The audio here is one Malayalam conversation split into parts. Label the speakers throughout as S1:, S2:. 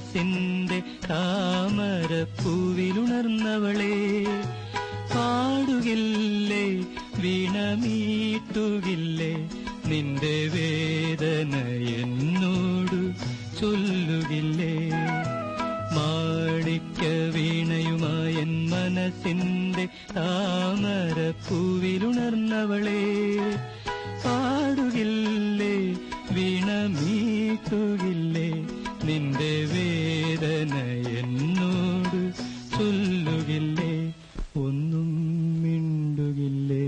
S1: മനസ്സിന്റെ താമരപ്പൂവിലുണർന്നവളെ പാടുകില്ലേ വീണമീട്ടുകില്ലേ നിന്റെ വേദന എന്നോട് ചൊല്ലുകില്ലേ മാണിക്യ വീണയുമായൻ മനസ്സിന്റെ താമരപ്പൂവിലുണർന്നവളെ പാടുകില്ലേ വീണമീട്ടുകില്ലേ നിന്റെ വേദന എന്നോട് ചൊല്ലുകില്ലേ ഒന്നും മിണ്ടുകില്ലേ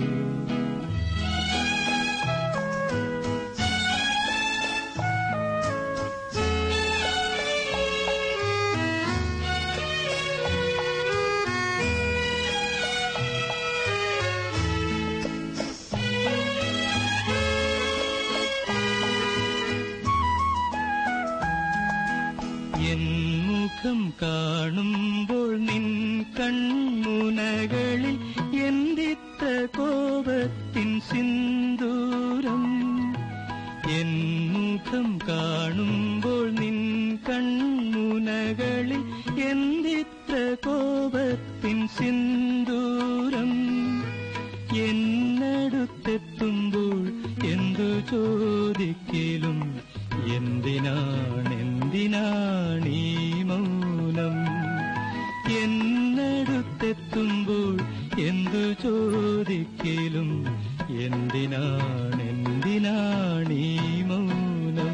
S1: എൻ മുഖം കാണുമ്പോൾ നിൻ കൺമുനകളിൽ എന്തിത്ര കോപത്തിൻ സിന്ദൂരം എൻ മുഖം കാണുമ്പോൾ നിൻ കൺമുനകളിൽ എന്തിത്ര കോപത്തിൻ സിന്ദൂരം എന്നടുത്തെത്തുമ്പോൾ എന്തു ചോദിക്കലും എന്തിനാണെന്തിനാണീ മൗനം എന്നടുത്തെത്തുമ്പോൾ എന്തു ചോദിക്കലും എന്തിനാണെന്തിനാണീ മൗനം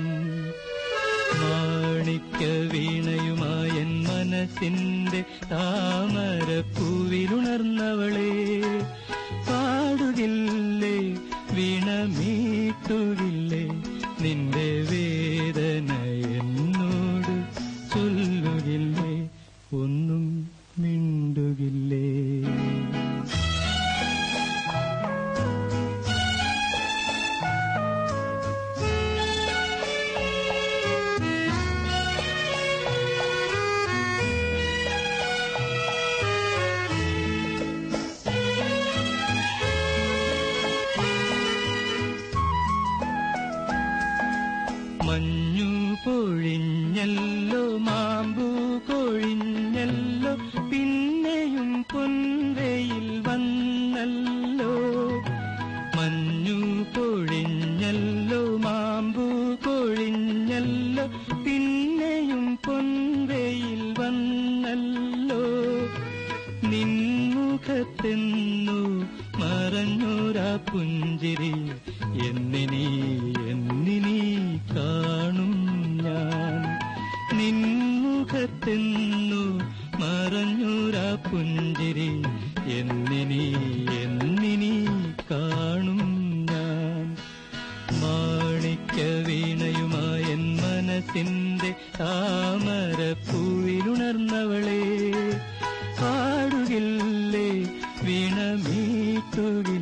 S1: മാണിക്യ വീണയുമായൻ മനസ്സിന്റെ താമരപ്പൂവിലുണർന്നവളെ പാടുകില്ലേ വീണമീട്ടുകില്ലേ നിന്റെ വേദന എന്നോട് ചൊല്ലുകില്ലേ ഒന്നും മിണ്ടുകില്ലേ മഞ്ഞു പൊഴിഞ്ഞല്ലോ മാമ്പു കൊഴിഞ്ഞല്ലോ പിന്നെയും പൊൻവെയിൽ വന്നല്ലോ മഞ്ഞു പൊഴിഞ്ഞല്ലോ മാമ്പു കൊഴിഞ്ഞല്ലോ പിന്നെയും പൊൻവെയിൽ വന്നല്ലോ നിൻമുഖത്തെന്നു മറഞ്ഞോരാ പുഞ്ചിരി എന്നിനി എന്നിനി കാണും ഞാൻ നിൻമുഖത്തെന്നു മറഞ്ഞോരാ പുഞ്ചിരി എന്നിനി എന്നിനി കാണും ഞാൻ മാണിക്യ വീണയുമായൻ മനസ്സിന്റെ താമരപ്പൂവിലുണർന്നവളെ പാടുകില്ലേ വീണമീട്ടുകില്ലേ